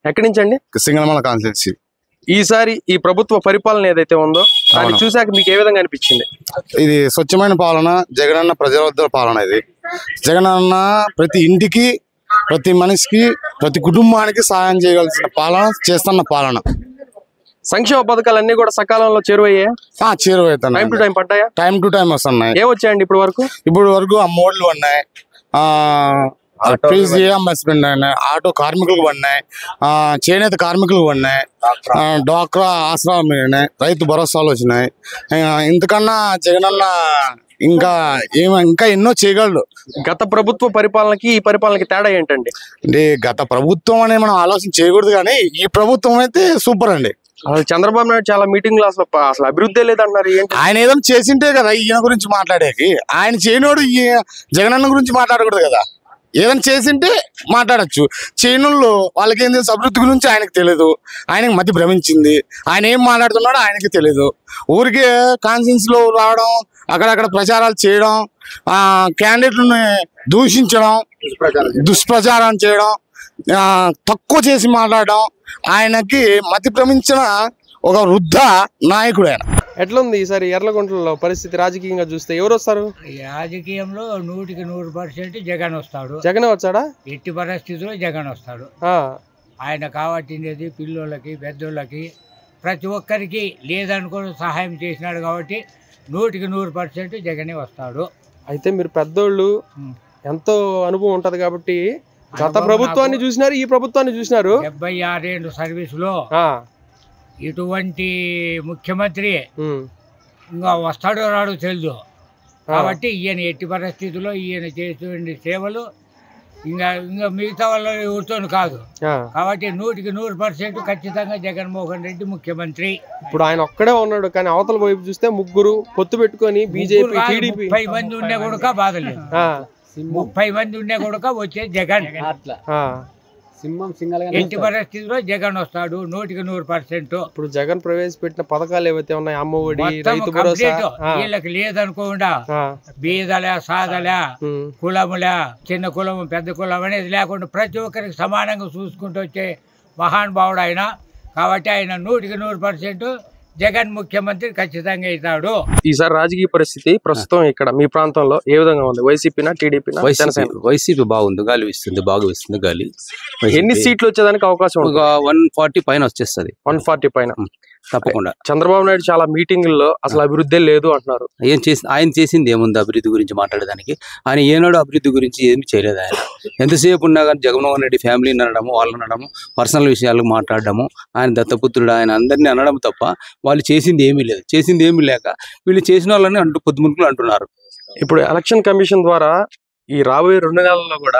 ఎక్కడి నుంచి అండి సింగళమల కాన్స్టిట్యూన్సీ ఈసారి ఈ ప్రభుత్వ పరిపాలన ఏదైతే ఉందో దాన్ని అవును. చూశాక మీకు ఏ విధంగా అనిపించింది ఇది స్వచ్ఛమైన పాలన జగనన్న ప్రజల వద్ద పాలన ఇది జగనన్న ప్రతి ఇంటికి ప్రతి మనిషికి ప్రతి కుటుంబానికి సహాయం చేయగలిసిన పాలన చేస్తున్న పాలన సంక్షేమ పథకాలన్నీ కూడా సకాలంలో చేరువయ్యాయా ఆ టైం టు చేరువైతున్నాయి టైం పడ్డాయా టైం టు టైం వస్తున్నాయి ఏ వచ్చాయండి ఇప్పటి వరకు ఇప్పుడు వరకు అమ్మఒడ్లు ఉన్నాయి ఆ పీజీఎం హస్బెండ్ ఉన్నాయి ఆటో కార్మికులకు పడినాయి ఆ చేనేత కార్మికులకు పడినాయి ఆ, డ్వాక్రా ఆశ్రమం ఉన్నాయి రైతు భరోసాలు వచ్చినాయి ఆ, ఇంతకన్నా జగనన్న ఇంకా ఏమ ఇంకా ఎన్నో చేయగలడు గత ప్రభుత్వ పరిపాలనకి ఈ పరిపాలనకి తేడా ఏంటండి అంటే గత ప్రభుత్వం అనే మనం ఆలోచన చేయకూడదు కానీ ఈ ప్రభుత్వం అయితే సూపర్ అండి అసలు చంద్రబాబు నాయుడు చాలా మీటింగ్ అసలు ప- అసలు అభివృద్ధి లేదంటున్నారు ఏంటి ఆయన ఏదైనా చేసింటే కదా ఈయన గురించి మాట్లాడేకి ఆయన చేయనోడు ఈ జగనన్న గురించి మాట్లాడకూడదు కదా ఏదైనా చేసింటే మాట్లాడచ్చు చేయనుల్లో వాళ్ళకి ఏం తెలుసు అభివృద్ధి గురించి ఆయనకు తెలియదు ఆయనకి మతి భ్రమించింది ఆయన ఏం మాట్లాడుతున్నాడో ఆయనకి తెలియదు ఊరికే కాన్ఫరెన్స్ లో రావడం అక్కడక్కడ ప్రచారాలు చేయడం ఆ క్యాండిడేట్లను దూషించడం దుష్ప్రచారం చేయడం ఆ, తక్కువ చేసి మాట్లాడడం ఆయనకి మతి భ్రమించిన ఒక వృద్ధ నాయకుడు ఆయన ఎట్లుంది ఈసారి ఎర్లగుంటలో పరిస్థితి రాజకీయంగా చూస్తే ఎవరు వస్తారు ఈ రాజకీయంలో నూటికి నూరు పర్సెంట్ జగన్ వస్తాడు జగనే వచ్చాడా ఎట్టి పరిస్థితుల్లో జగన్ వస్తాడు ఆ, ఆయన కావాల్సింది పిల్లోళ్ళకి పెద్దోళ్ళకి ప్రతి ఒక్కరికి లేదనుకుని సహాయం చేసినాడు కాబట్టి నూటికి నూరు పర్సెంట్ జగనే వస్తాడు అయితే మీరు పెద్దోళ్ళు ఉం. ఎంతో అనుభవం ఉంటది కాబట్టి గత అనుభవం ప్రభుత్వాన్ని నాకు చూసినారు ఈ ప్రభుత్వాన్ని చూసినారు డెబ్బై ఆరేళ్ళు సర్వీసులో ఆ, ఇటువంటి ముఖ్యమంత్రి ఉం. ఇంకా వస్తాడో రాడో తెలియదు ఆ. కాబట్టి ఈయన ఎట్టి పరిస్థితుల్లో ఈయన చేసే సేవలు ఇంకా ఇంకా మిగతా వాళ్ళ ఎవరితో కాదు ఆ. కాబట్టి నూటికి నూరు పర్సెంట్ ఖచ్చితంగా జగన్మోహన్ రెడ్డి ముఖ్యమంత్రి ఇప్పుడు ఆయన ఒక్కడే ఉన్నాడు కానీ అవతల వైపు చూస్తే ముగ్గురు పొత్తు పెట్టుకొని బీజేపీ ముగ్గురు కాదు, టీడీపీ ముప్పై మంది ఉన్నా కూడా బాధ లేదు ముప్పై మంది ఉన్నా కూడా వచ్చే జగన్ సింహం సింగల్ ఎట్టి పరిస్థితుల్లో జగన్ వస్తాడు నూటికి నూరు పర్సెంట్ ఇప్పుడు జగన్ ప్రవేశపెట్టిన పథకాలు ఏవైతే ఉన్నాయో అమ్మఒడి మొత్తం రైతు భరోసా కంప్లీట్ ఆ, వీళ్ళకి లేదనుకోకుండా ఆ, బీదలే సాదలే ఉం. కులములే చిన్న కులం పెద్ద కులం అనేది లేకుండా ప్రతి ఒక్కరికి సమానంగా చూసుకుంటూ వచ్చే మహానుభావుడు ఆయన కాబట్టి ఆయన నూటికి నూరు పర్సెంట్ జగన్ ముఖ్యమంత్రి ఖచ్చితంగా అవుతాడు ఈసారి రాజకీయ పరిస్థితి ప్రస్తుతం ఇక్కడ మీ ప్రాంతంలో ఏ విధంగా ఉంది వైసీపీనా టీడీపీనా వైసీపీ జనసేన వైసీపీ బాగుంది గాలి వీస్తుంది బాగా వీస్తుంది గాలి ఎన్ని సీట్లు వచ్చేదానికి అవకాశం ఒక ఉంది వన్ ఫార్టీ పైన వచ్చేస్తుంది వన్ ఫార్టీ పైన తప్పకుండా చంద్రబాబు నాయుడు చాలా మీటింగుల్లో అసలు అభివృద్ధి లేదు అంటున్నారు ఏం చేసి ఆయన చేసింది ఏముంది అభివృద్ధి గురించి మాట్లాడడానికి ఆయన ఏనాడు అభివృద్ధి గురించి ఏమి చేయలేదు ఆయన ఎంతసేపు ఉన్నా కానీ జగన్మోహన్ రెడ్డి ఫ్యామిలీని అనడము వాళ్ళని అనడము పర్సనల్ విషయాలు మాట్లాడడము ఆయన దత్తపుత్రుడు ఆయన అందరినీ అనడం తప్ప వాళ్ళు చేసింది ఏమీ లేదు చేసింది ఏమీ లేక వీళ్ళు చేసిన వాళ్ళని అంటూ పొద్దుమునుకులు అంటున్నారు ఇప్పుడు ఎలక్షన్ కమిషన్ ద్వారా ఈ రాబోయే రెండు నెలల్లో కూడా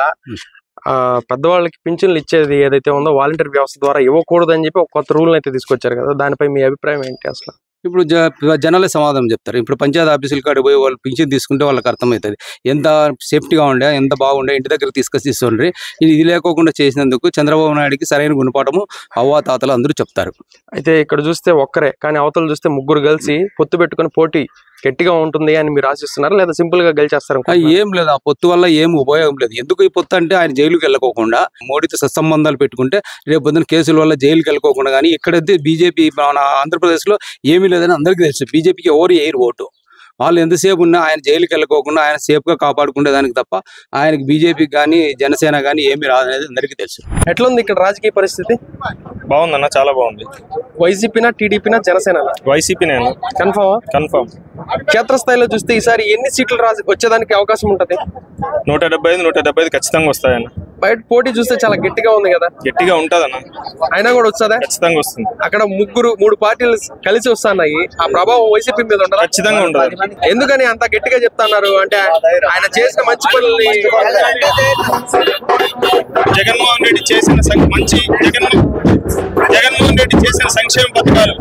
ఆ పెద్దవాళ్ళకి పింఛన్లు ఇచ్చేది ఏదైతే ఉందో వాలంటీర్ వ్యవస్థ ద్వారా ఇవ్వకూడదు అని చెప్పి ఒక కొత్త రూల్ అయితే తీసుకొచ్చారు కదా దానిపై మీ అభిప్రాయం ఏంటి అసలు ఇప్పుడు జ జనాలే సమాధానం చెప్తారు ఇప్పుడు పంచాయతీ ఆఫీసుల కాడికి పోయి వాళ్ళు పింఛన్ తీసుకుంటే వాళ్ళకి అర్థమవుతుంది ఎంత సేఫ్టీగా ఉండే ఎంత బాగుండే ఇంటి దగ్గర తీసుకొచ్చి ఇస్తుండ్రి ఇది ఇది లేకోకుండా చేసినందుకు చంద్రబాబు నాయుడుకి సరైన గుణపాఠము అవ్వా తాతలు అందరూ చెప్తారు అయితే ఇక్కడ చూస్తే ఒక్కరే కానీ అవతల చూస్తే ముగ్గురు కలిసి పొత్తు పెట్టుకొని పోటీ గట్టిగా ఉంటుంది అని మీరు ఆశిస్తున్నారా లేదా సింపుల్ గా గెలిచేస్తారు ఆ, ఏం లేదు ఆ పొత్తు వల్ల ఏం ఉపయోగం లేదు ఎందుకు ఈ పొత్తు అంటే ఆయన జైలుకి వెళ్ళకోకుండా మోడీతో సత్సంబంధాలు పెట్టుకుంటే రేపు పొద్దున కేసుల వల్ల జైలుకి వెళ్ళకోకుండా కానీ ఇక్కడైతే బీజేపీ మన ఆంధ్రప్రదేశ్లో ఏమీ లేదని అందరికీ తెలుసు బీజేపీకి ఎవరు ఎయిర్ ఓటు వాళ్ళు ఎంతసేపు ఉన్నా ఆయన జైలుకి వెళ్ళకోకుండా ఆయన సేఫ్గా కాపాడుకునే దానికి తప్ప ఆయనకి బీజేపీకి కానీ జనసేన కానీ ఏమీ రాదనేది అందరికీ తెలుసు ఎట్లుంది ఇక్కడ రాజకీయ పరిస్థితి బాగుందన్న చాలా బాగుంది వైసీపీనా టీడీపీనా జనసేన వైసీపీ నేను కన్ఫర్మ్ కన్ఫర్మ్ క్షేత్రస్థాయిలో చూస్తే ఈసారి ఎన్ని సీట్లు రాజ వచ్చేదానికి అవకాశం ఉంటది నూట డెబ్బై ఐదు నూట డెబ్బై ఐదు ఖచ్చితంగా వస్తాయన్న బయట పోటీ చూస్తే చాలా గట్టిగా ఉంది కదా గట్టిగా ఉంటుందన్న అయినా కూడా వచ్చదా ఖచ్చితంగా వస్తుంది అక్కడ ముగ్గురు మూడు పార్టీలు కలిసి వస్తున్నాయి ఆ ప్రభావం వైసీపీ మీద ఉండదు ఖచ్చితంగా ఉండదు ఎందుకని అంత గట్టిగా చెప్తున్నారు అంటే ఆయన చేసిన మంచి పనుల్ని జగన్మోహన్ రెడ్డి చేసిన సం- మంచి జగన్ జగన్మోహన్ రెడ్డి చేసిన సంక్షేమ పథకాలు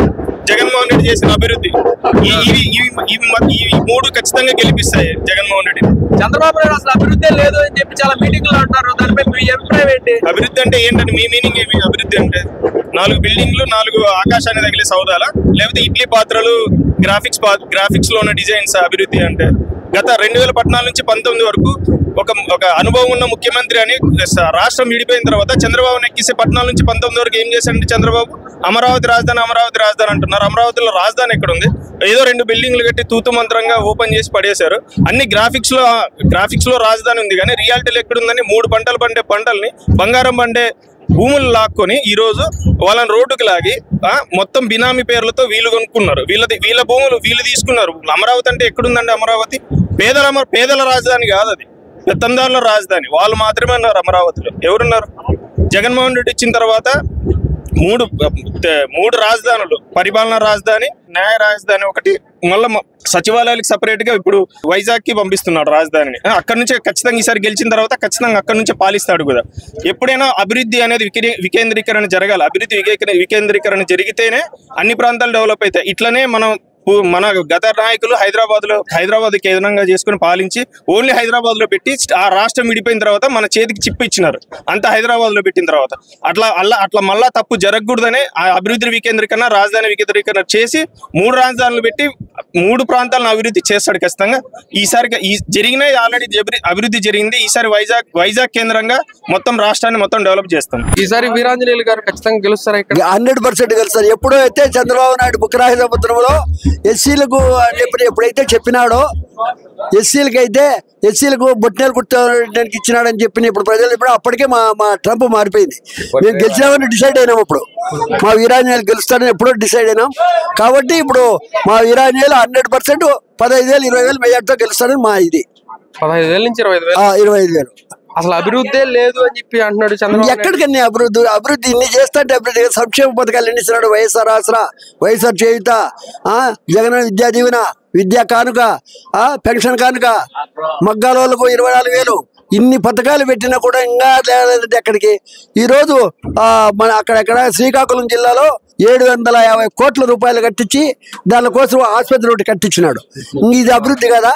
జగన్మోహన్ రెడ్డి చేసిన అభివృద్ధి ఈ- ఇవి ఇవి ఇవి మ- ఈ మూడు ఖచ్చితంగా గెలిపిస్తాయి జగన్మోహన్ రెడ్డి చంద్రబాబు నాయుడు అసలు అభివృద్ధి లేదు అని చెప్పి చాలా మీటింగ్ లో అంటారు దానిపై మీ అభిప్రాయం ఏంటి అభివృద్ధి అంటే ఏంటంటే మీ మీనింగ్ ఏమి అభివృద్ధి అంటే నాలుగు బిల్డింగ్లు నాలుగు ఆకాశాన్ని తగిలే సౌదాలా లేకపోతే ఇడ్లీ పాత్రలు గ్రాఫిక్స్ గ్రాఫిక్స్ లో ఉన్న డిజైన్స్ అభివృద్ధి అంటే గత రెండు వేల పద్నాలుగు నుంచి పంతొమ్మిది వరకు ఒక ఒక అనుభవం ఉన్న ముఖ్యమంత్రి అని స- రాష్ట్రం విడిపోయిన తర్వాత చంద్రబాబు ఎక్కిస్తే పద్నాలుగు నుంచి పంతొమ్మిది వరకు ఏం చేశారంటే చంద్రబాబు అమరావతి రాజధాని అమరావతి రాజధాని అంటున్నారు అమరావతిలో రాజధాని ఎక్కడ ఉంది ఏదో రెండు బిల్డింగ్లు కట్టి తూతు మంత్రంగా ఓపెన్ చేసి పడేశారు అన్ని గ్రాఫిక్స్ లో గ్రాఫిక్స్ లో రాజధాని ఉంది కానీ రియాలిటీలో ఎక్కడుందని మూడు పంటలు పండే పంటల్ని బంగారం పండే భూములు లాక్కొని ఈ రోజు వాళ్ళని రోడ్డుకి లాగి ఆ, మొత్తం బినామీ పేర్లతో వీళ్ళు కొనుక్కున్నారు వీళ్ళది వీళ్ళ భూములు వీళ్ళు తీసుకున్నారు అమరావతి అంటే ఎక్కడుందండి అమరావతి పేదల అమ- పేదల రాజధాని కాదు అది పెత్తందారుల రాజధాని వాళ్ళు మాత్రమే ఉన్నారు అమరావతిలో ఎవరున్నారు జగన్మోహన్ రెడ్డి ఇచ్చిన తర్వాత మూడు తే- మూడు రాజధానులు పరిపాలనా రాజధాని న్యాయ రాజధాని ఒకటి మళ్ళీ సచివాలయాలకు సపరేట్ గా ఇప్పుడు వైజాగ్ కి పంపిస్తున్నాడు రాజధానిని ఆ, అక్కడ నుంచే ఖచ్చితంగా ఈసారి గెలిచిన తర్వాత ఖచ్చితంగా అక్కడ నుంచే పాలిస్తాడు కూడా ఎప్పుడైనా అభివృద్ధి అనేది వికే- వికేంద్రీకరణ జరగాలి అభివృద్ధి వికేంద్రీ- వికేంద్రీకరణ జరిగితేనే అన్ని ప్రాంతాలు డెవలప్ అవుతాయి ఇట్లనే మనం పు- మన గత నాయకులు హైదరాబాద్ లో హైదరాబాద్ కేంద్రంగా చేసుకుని పాలించి ఓన్లీ హైదరాబాద్ లో పెట్టి ఆ రాష్ట్రం విడిపోయిన తర్వాత మన చేతికి చిప్పు ఇచ్చినారు అంత హైదరాబాద్ లో పెట్టిన తర్వాత అట్లా అలా అట్లా మళ్ళా తప్పు జరగకూడదని ఆ అభివృద్ధి వికేంద్రీకరణ రాజధాని వికేంద్రీకరణ చేసి మూడు రాజధానులు పెట్టి మూడు ప్రాంతాలను అభివృద్ధి చేస్తాడు ఖచ్చితంగా ఈసారి ఈ జరిగిన ఆల్రెడీ అభివృద్ధి జరిగింది ఈసారి వైజాగ్ వైజాగ్ కేంద్రంగా మొత్తం రాష్ట్రాన్ని మొత్తం డెవలప్ చేస్తాం ఈసారి వీరాంజనేయులు గారు ఖచ్చితంగా గెలుస్తారా ఇక్కడ హండ్రెడ్ పర్సెంట్ గెలుస్తారు ఎప్పుడో అయితే చంద్రబాబు నాయుడు బుక్కరాజ సముద్రంలో ఎస్సీలకు అని చెప్పి ఎప్పుడైతే చెప్పినాడో ఎస్సీలకు అయితే ఎస్సీలకు బొట్టేలు కుట్టడానికి ఇచ్చినాడని చెప్పిన ఇప్పుడు ప్రజలు ఇప్పుడు అప్పటికే మా మా ట్రంప్ మారిపోయింది మేము గెలిచామని డిసైడ్ అయినాం ఇప్పుడు మా వీరాంజనేయులు గెలుస్తాడని ఎప్పుడో డిసైడ్ అయినాం కాబట్టి ఇప్పుడు మా వీరాంజనేయులు హండ్రెడ్ పర్సెంట్ పదహైదు వేలు ఇరవై వేలు మెజార్టీతో గెలుస్తాడని మా ఇది పదహైదు వేల నుంచి ఇరవై ఐదు వేలు ఆ, ఇరవై ఐదు వేలు అసలు అభివృద్ధే లేదు అని చెప్పి అంటున్నాడు చంద్రబాబు నాయుడు. ఎక్కడికన్నీ అభివృద్ధి అభివృద్ధి ఇన్ని చేస్తాంటే అభివృద్ధి సంక్షేమ పథకాలు ఎన్ని ఇస్తున్నాడు వైఎస్ఆర్ ఆసరా వైఎస్ఆర్ చేయుత ఆ జగన్ విద్యా దీవెన విద్యా కానుక ఆ పెన్షన్ కానుక మగ్గాల వాళ్ళకు ఇరవై నాలుగు వేలు ఇన్ని పథకాలు పెట్టినా కూడా ఇంకా లేదంటే ఎక్కడికి ఈ రోజు ఆ మన అక్కడెక్కడ శ్రీకాకుళం జిల్లాలో ఏడు వందల యాభై కోట్ల రూపాయలు కట్టించి దానికోసం ఆసుపత్రి ఒకటి కట్టించినాడు ఇంక ఇది అభివృద్ధి కదా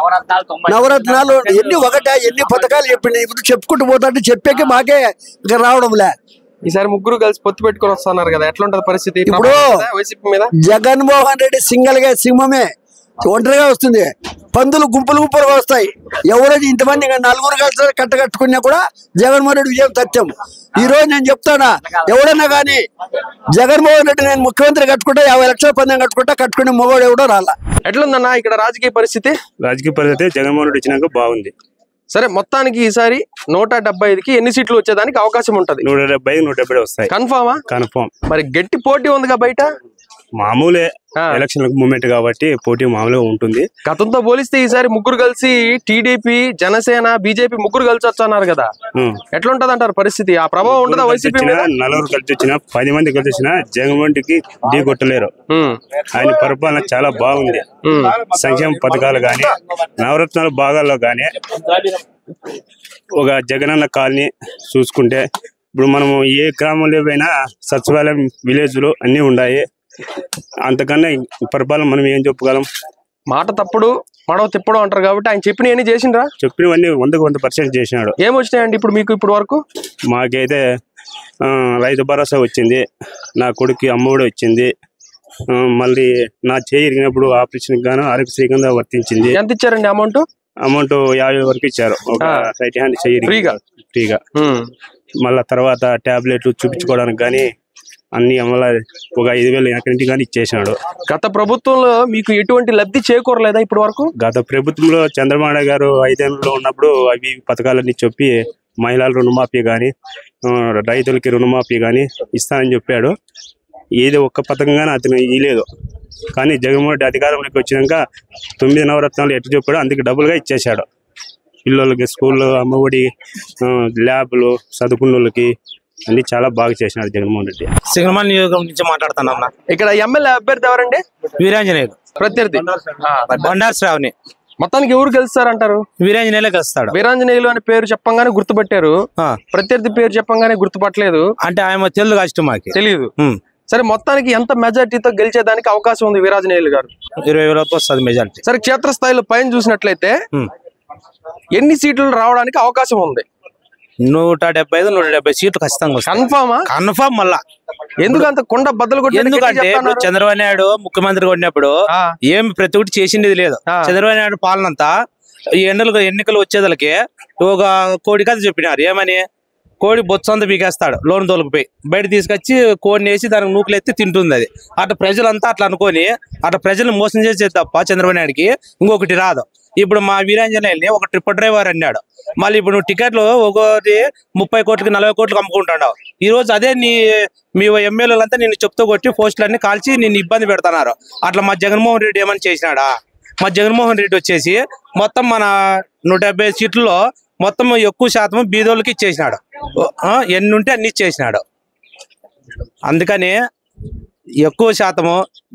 నవరత్నాలు ఎన్ని ఒకటా ఎన్ని పథకాలు చెప్పింది ఇప్పుడు చెప్పుకుంటూ పోతాంటే చెప్పాక మాకే ఇంకా రావడంలే ఈసారి ముగ్గురు కలిసి పొత్తు పెట్టుకొని వస్తున్నారు కదా ఎట్లా ఉంటది పరిస్థితి ఇప్పుడు- ప్రభావం ఉంటుందా వైసీపీ మీద జగన్మోహన్ రెడ్డి సింగల్ గా సింహమే ఒంటరిగా వస్తుంది పందులు గుంపులు గుంపులుగా వస్తాయి ఎవరైతే ఇంతమంది ఇంకా నలుగురు కలిసి కట్టకట్టుకున్నా కూడా జగన్మోహన్ రెడ్డి విజయం సత్యం ఈ రోజు నేను చెప్తానా ఎవడన్నా కానీ జగన్మోహన్ రెడ్డి నేను ముఖ్యమంత్రి కట్టుకుంటా యాభై లక్షల పందెం కట్టుకుంటా కట్టుకునే మొగోడు ఎవడో రాలా ఎట్లుందన్నా ఇక్కడ రాజకీయ పరిస్థితి రాజకీయ పరిస్థితి జగన్మోహన్ రెడ్డి వచ్చినాక బాగుంది సరే మొత్తానికి ఈసారి నూట డెబ్బై ఐదుకి ఎన్ని సీట్లు వచ్చేదానికి అవకాశం ఉంటది నూట డెబ్బై నూట డెబ్బై వస్తాయి కన్ఫామా కన్ఫామ్ మరి గట్టి పోటీ ఉందిగా బయట మామూలే ఆ. ఎలక్షన్ మూమెంట్ కాబట్టి పోటీ మామూలుగా ఉంటుంది గతంతో పోలిస్తే ఈసారి ముగ్గురు కలిసి టీడీపీ జనసేన బీజేపీ ముగ్గురు కలిసి వచ్చన్నారు కదా ఉం. ఎట్లుంటది అంటారు పరిస్థితి ఆ ప్రభావం ఉంటుందా కలిసి వైసీపీ వచ్చినా, మీద నలుగురు కలిసి వచ్చిన పది మంది కలిసి వచ్చిన జగన్మోహన్ రెడ్డికి ఢీ కొట్టలేరు ఉమ్, ఆయన పరిపాలన చాలా బాగుంది ఉమ్. సంక్షేమ పథకాలు గాని నవరత్నాల భాగాల్లో గాని ఒక జగనన్న కాలనీ చూసుకుంటే ఇప్పుడు మనము ఏ గ్రామంలో పోయినా సచివాలయం విలేజ్లు అన్నీ ఉన్నాయి అంతకన్నా ఈ పరిపాలన మనం ఏం చెప్పగలం మాట తప్పుడు మడవ తిప్పడం అంటారు కాబట్టి ఆయన చెప్పిన ఏమి చేసిండ్రా చెప్పినవన్నీ వందకు వంద పర్సెంట్ చేసినాడు ఏం వచ్చినాయండి ఇప్పుడు మీకు ఇప్పుడు వరకు మాకైతే ఆ, రైతు భరోసా వచ్చింది నా కొడుకు అమ్మఒడి వచ్చింది ఆ, మళ్ళీ నా చేయి ఇరిగినప్పుడు ఆపరేషన్ గాను ఆరోగ్యశ్రీ కింద వర్తించింది ఎంత ఇచ్చారండి అమౌంట్ అమౌంట్ యాభై వరకు ఇచ్చారు ఒక ఆ. రైట్ హ్యాండ్ చెయ్యి ఇరిగింది. ఫ్రీగా? ఫ్రీగా మళ్ళా తర్వాత టాబ్లెట్లు చూపించుకోవడానికి కానీ అన్ని మళ్ళీ ఒక ఐదు వేలు ఎక్కడింటి కానీ ఇచ్చేసినాడు గత ప్రభుత్వంలో మీకు ఎటువంటి లబ్ధి చేకూరలేదా ఇప్పటి వరకు గత ప్రభుత్వంలో చంద్రబాబు నాయుడు గారు ఐదేళ్లలో ఉన్నప్పుడు అవి ఇవి పథకాలన్నీ చెప్పి మహిళల రుణమాఫీ కానీ రైతులకి రుణమాఫీ కానీ ఇస్తానని చెప్పాడు ఏది ఒక్క పథకం కానీ అతను ఇయ్యలేదు కానీ జగన్మోహన్ రెడ్డి అధికారంలోకి వచ్చినాక తొమ్మిది నవరత్నాలు ఎట్టు చెప్పాడో అందుకు డబుల్గా ఇచ్చేశాడు పిల్లలకి స్కూల్లో అమ్మఒడి ఆ, ల్యాబ్లు చదువుకున్న వాళ్ళకి అన్ని చాలా బాగా చేసినాడు జగన్మోహన్ రెడ్డి సింగనమల నియోజకవర్గం నుంచి మాట్లాడుతున్నాం అన్న ఇక్కడ ఎమ్మెల్యే అభ్యర్థి ఎవరండి వీరాంజనేయులు ప్రత్యర్థి ఆ, బండారు శ్రావణి మొత్తానికి ఎవరు గెలుస్తారంటారు వీరాంజనేయులే కలుస్తాడు వీరాంజనేయులు అనే పేరు చెప్పంగానే గుర్తుపట్టారు ఆ, ప్రత్యర్థి పేరు చెప్పంగానే గుర్తుపట్టలేదు అంటే ఆయన తెలుగు కష్టం మాకి తెలియదు ఉమ్. సరే మొత్తానికి ఎంత మెజార్టీతో గెలిచేదానికి అవకాశం ఉంది వీరాజనేయులు గారు ఇరవై వేలతో వస్తుంది మెజార్టీ సరే క్షేత్రస్థాయిలో పైన చూసినట్లయితే హ్మ్. ఎన్ని సీట్లు రావడానికి అవకాశం ఉంది నూట డెబ్బై ఐదు నూట డెబ్బై సీట్లు ఖచ్చితంగా వస్తాయి కన్ఫామా కన్ఫామ్ మళ్ళా ఎందుకు అంత కొండ బద్దలు కొట్టి ఎందుకంటే ఇప్పుడు చంద్రబాబు నాయుడు ముఖ్యమంత్రిగా ఉన్నప్పుడు ఏం ప్రతి ఒక్కటి చేసింది లేదు ఆ. చంద్రబాబు నాయుడు పాలన అంతా ఈ ఎన్నికలు ఎన్నికలు వచ్చేదలకి ఒక కోడి కథ చెప్పినారు ఏమని కోడి బొత్సంతా పీకేస్తాడు లోన్ తోలుకుపోయి బయట తీసుకొచ్చి కోడిని వేసి దానికి నూకలు ఎత్తి తింటుంది అది అట్లా ప్రజలంతా అట్లా అనుకొని అట్లా ప్రజలు మోసం చేసేది తప్ప చంద్రబాబు నాయుడుకి ఇంకొకటి రాదు ఇప్పుడు మా వీరాంజనేయుల్ని ఒక ట్రిప్ డ్రైవర్ అన్నాడు మళ్ళీ ఇప్పుడు నువ్వు టికెట్లు ఒకటి ముప్పై కోట్లకి నలభై కోట్లకి అమ్ముకుంటున్నావు ఈ రోజు అదే నీ మీ ఎమ్మెల్యేలంతా నేను చెప్తూ కొట్టి పోస్టులన్నీ కాల్చి నిన్ను ఇబ్బంది పెడుతున్నారు అట్లా మా జగన్మోహన్ రెడ్డి ఏమని చేసినాడా మా జగన్మోహన్ రెడ్డి వచ్చేసి మొత్తం మన నూట డెబ్బై సీట్లలో మొత్తం ఎక్కువ శాతం బీదోళ్ళకి ఇచ్చేసినాడు ఆ, ఎన్ని ఉంటే అన్ని ఇచ్చేసినాడు అందుకని ఎక్కువ శాతము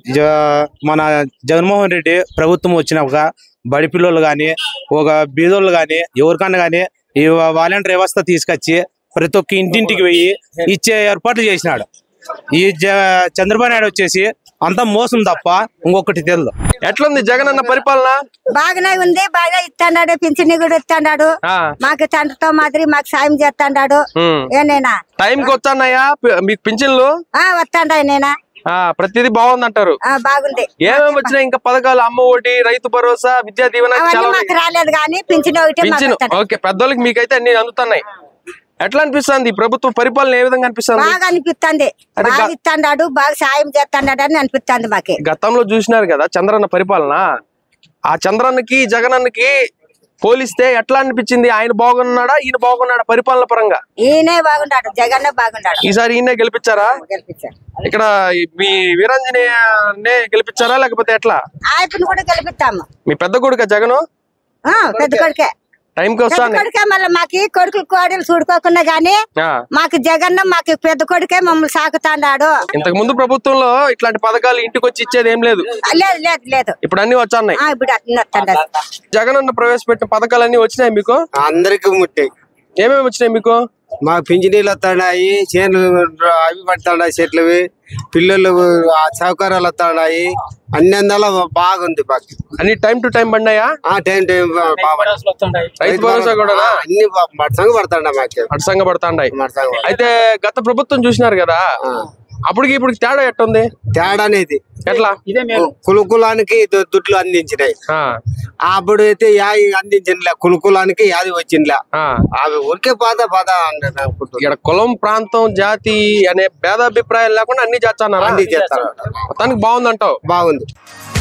జ- మన జగన్మోహన్ రెడ్డి ప్రభుత్వం వచ్చినాక బడి పిల్లలు కానీ ఒక బీదోళ్ళు కానీ ఎవరికన్నా కానీ ఈ వాలంటీర్ వ్యవస్థ తీసుకొచ్చి ప్రతి ఒక్క ఇంటింటికి పోయి ఇచ్చే ఏర్పాట్లు చేసినాడు ఈ జ చంద్రబాబు నాయుడు వచ్చేసి అంతా మోసం తప్ప ఇంకొకటి తెలియదు ఎట్లుంది జగన్ అన్న పరిపాలన బాగానే ఉంది బాగా ఇస్తాడాడు పింఛని కూడా ఇస్తాడాడు ఆ, మాకు తండ్రితో మాదిరి మాకు సాయం చేస్తాడాడు ఉమ్. ఏనైనా టైంకి వచ్చానయ్యా పి- మీకు పింఛన్లు ఆ వస్తాడా నేనా ఆ, ప్రతిదీ బాగుంది అంటారు ఆ బాగుంది ఏమేమి వచ్చినాయి ఇంకా పథకాలు అమ్మ ఒడి రైతు భరోసా విద్యా దీవెన అవన్నీ చాలా మాకు రాలేదు కానీ పింఛన్ ఒకటి మాకు పింఛను వస్తాడు. ఓకే పెద్దోళ్ళకి మీకైతే అన్ని అందుతున్నాయి ఎట్లా అనిపిస్తుంది ఈ ప్రభుత్వ పరిపాలన ఏ విధంగా అనిపిస్తుంది బాగా అనిపిస్తుంది అదే బాగా గా- ఇస్తాడాడు బాగా సాయం చేస్తాడాడు అని అనిపిస్తుంది మాకి గతంలో చూసినారు కదా చంద్రన్న పరిపాలన ఆ చంద్రన్నకి జగనన్నకి పోలిస్తే ఎట్లా అనిపించింది ఆయన బాగున్నాడా ఈయన బాగున్నాడా పరిపాలన పరంగా ఈయనే బాగుండాడు జగన్ బాగుండాడు ఈసారి ఈయనే గెలిపించారా గెలిపించాడు ఇక్కడ ఈ- మీ వీరాంజనేయనే గెలిపించారా లేకపోతే ఎట్లా ఆయప్పని కూడా గెలిపిస్తాము మీ పెద్ద కొడుక జగను ఆ, పెద్ద కొడుకే టైంకి పెద్ద వస్తాను కొడుకే మళ్ళీ మాకి కొడుకులు కోడలు చూడుకోకుండా గానీ మాకు జగన్ మాకు పెద్ద కొడుకే మమ్మల్ని సాకుతాడాడు ఇంతకు ముందు ప్రభుత్వంలో ఇట్లాంటి పథకాలు ఇంటికి వచ్చి ఇచ్చేది ఏం లేదు లేదు లేదు లేదు ఇప్పుడు అన్ని వచ్చాన్నాయి ఆ, ఇప్పుడు అట్లా వస్తాడాడు జగన్ అన్న ప్రవేశపెట్టిన పథకాలన్నీ వచ్చినాయి మీకు అందరికి ముట్టాయి ఏమేమి వచ్చినాయి మీకు మాకు పింఛనీళ్ళు వస్తున్నాయి చేనులు అవి పడుతున్నాయి చెట్లవి పిల్లలు ఆ సౌకర్యాలు వస్తున్నాయి అన్ని అందాల బాగుంది మాకు అన్ని టైం టు టైం పడినాయా ఆ టైం టైం బాగా రైతు భరోసా కూడా అన్ని మడసంగా పడుతుండ మాకు అడ్సంగా పడతాండాయి మడసంగా అయితే గత ప్రభుత్వం చూసినారు కదా అప్పటికి ఇప్పుడు తేడా ఎట్టుంది తేడా అనేది ఎట్లా కులుకులానికి దు- దుడ్లు అందించినాయి ఆ, అప్పుడు అయితే యాది అందించినలే కులుకులానికి యాది వచ్చిందిలే ఆ. అవి ఊరికే పాత పాత అన్నారు అనుకుంటున్నా ఇక్కడ కులం ప్రాంతం జాతి అనే భేదాభిప్రాయాలు లేకుండా అన్ని చేస్తున్నారా అన్ని చేస్తారు మొత్తానికి బాగుందంటావు బాగుంది